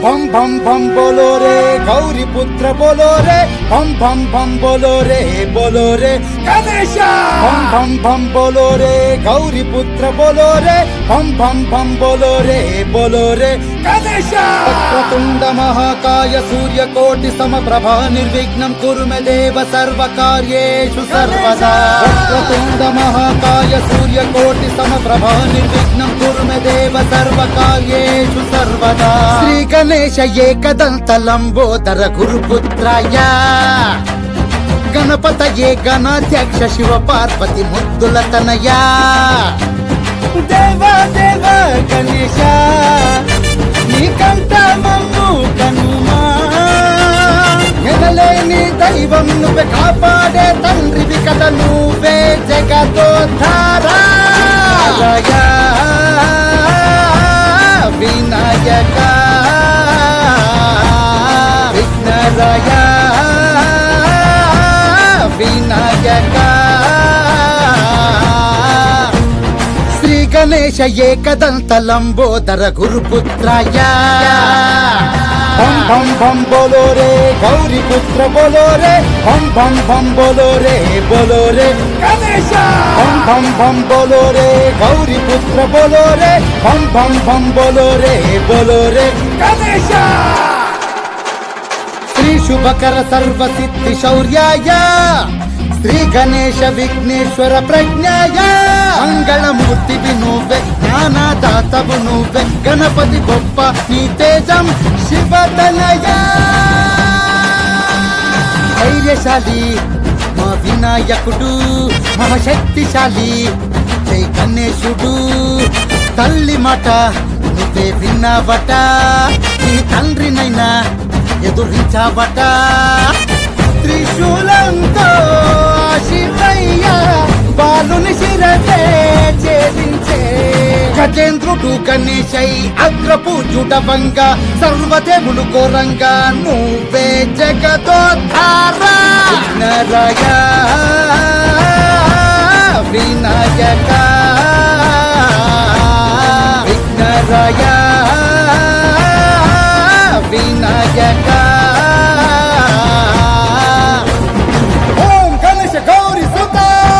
భం భం భం బోలో రే గౌరీ పుత్ర బోలో రే భం భం భం బోలో రే బోలో రే గణేశ భం భం భం బోలో రే గౌరీ పుత్ర బోలో రే భం భం భం బోలో రే బోలో రే గణేశ వక్రతుండ మహాకాయ సూర్యకోటి సమప్రభ నిర్విఘ్నం కురు మే దేవ సర్వకార్యేషు సర్వదా వక్రతుండ మహాకాయ సూర్యకోటి సమప్రభ నిర్విఘ్నం కురు మే దేవ సర్వకార్యేషు సర్వదా శ్రీ గణేశ ఏకదంత లంబోదర గురుపుత్రాయ గణపతయే గణాధ్యక్ష శివ పార్వతి ముద్దుల తనయా దేవా దేవ గణేశ నీకంట మమ్ము కనుమా ఎనలేని దైవం నువ్వే కాపాడే తండ్రివి కథ నువ్వే జగదోద్ధారా వినాయక విఘ్నరాయ వినాయక శ్రీ గణేశ ఏకదంత లంబోదర గురుపుత్రాయ భం భం భం బోలో రే గౌరీ పుత్ర బోలో రే భం భం భం బోలో రే బోలో రే గణేశ భం భం భం బోలో రే గౌరీ పుత్ర బోలో రే భం భం భం బోలో రే బోలో రే గణేశ శ్రీ శుభకర సర్వ సిద్ధి శౌర్యాయ శ్రీ గణేశ విఘ్నేశ్వర ప్రజ్ఞాయ మంగళమూర్తి నువ్వే జ్ఞానదాతవు నువ్వే గణపతి గొప్ప నీ తేజం శివతనయ ధైర్యశాలి మా వినాయకుడు మహాశక్తిశాలి జై గణేశుడు తల్లి మాట నువ్వే విన్నావట నీ తండ్రినైనా ఎదురించావట త్రిశూలంతో ఆ శివయ్య బాలుని శిరసే ఛేదించే గజేంద్రుడు గణేశై అగ్రపూజుడవంగ సర్వదేవులు ఘోరంగా నువ్వే జగదోద్ధారా విఘ్నరాయ వినాయక విఘ్నరాయ వినాయక ఓం గణేశ గౌరీ సుత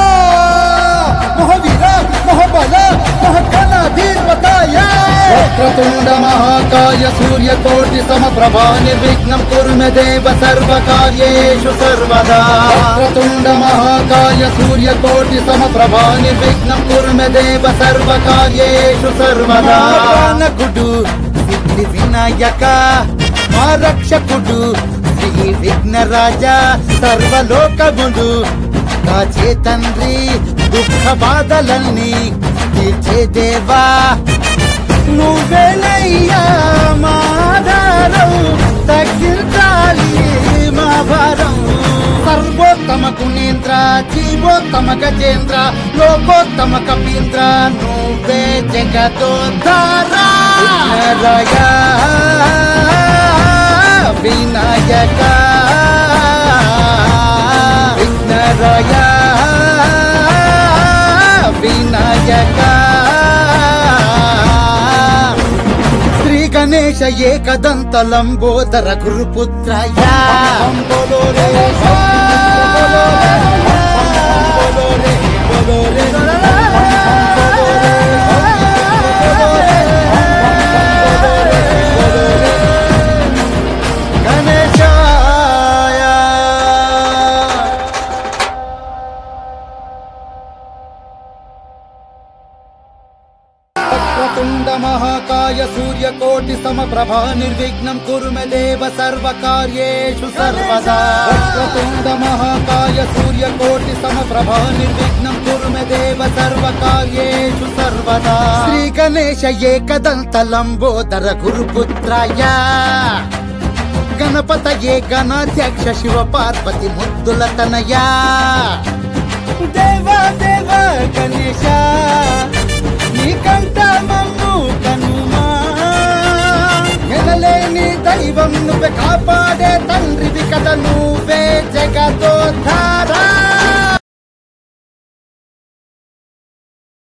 మహావీర మహాబల మహాగణాధీపతాయ వక్రతుండ మహాకాయ సూర్యకోటి సమప్రభా నిర్విఘ్నం కురు మే దేవ సర్వకార్యేషు సర్వదా వక్రతుండ మహాకాయ సూర్యకోటి సమప్రభా నిర్విఘ్నం కురు మే దేవ సర్వకార్యేషు సర్వదా గుడు సిద్ధి వినాయక మా రక్షకుడు శ్రీ విఘ్నరాజ సర్వలోకముడు కాచే తండ్రి దుఃఖ బాధలన్నీ తీర్చే దేవా నువ్వేనయ్యా మాధారం తగ్గించాలి మా భారం సర్వోత్తమ గుణేంద్ర జీవోత్తమ గజేంద్ర లోకోత్తమ కపీంద్ర నువ్వే జగదోద్ధారా విఘ్నరాయ వినాయక విఘ్నరాయ వినాయక శ్రీ గణేశ ఏకదంత లంబోదర గురుపుత్రాయ గణేశాయ వక్రతుండ మహాకాయ సూర్యకోటి సమప్రభ నిర్విఘ్నం కురు మే దేవ సర్వకార్యేషు సర్వదా వక్రతుండ మహాకాయ సూర్యకోటి సమప్రభ నిర్విఘ్నం కురు మే దేవ సర్వకార్యేషు సర్వదా శ్రీ గణేశ ఏకదంత లంబోదర గురుపుత్రాయ గణపతయే గణాధ్యక్ష శివ పార్వతి ముద్దుల తనయా దేవా దేవ గణేశ నీకంట మమ్ము కనుమా ఎనలేని దైవం నువ్వే కాపాడే తండ్రివి కథ నువ్వే జగదోద్ధార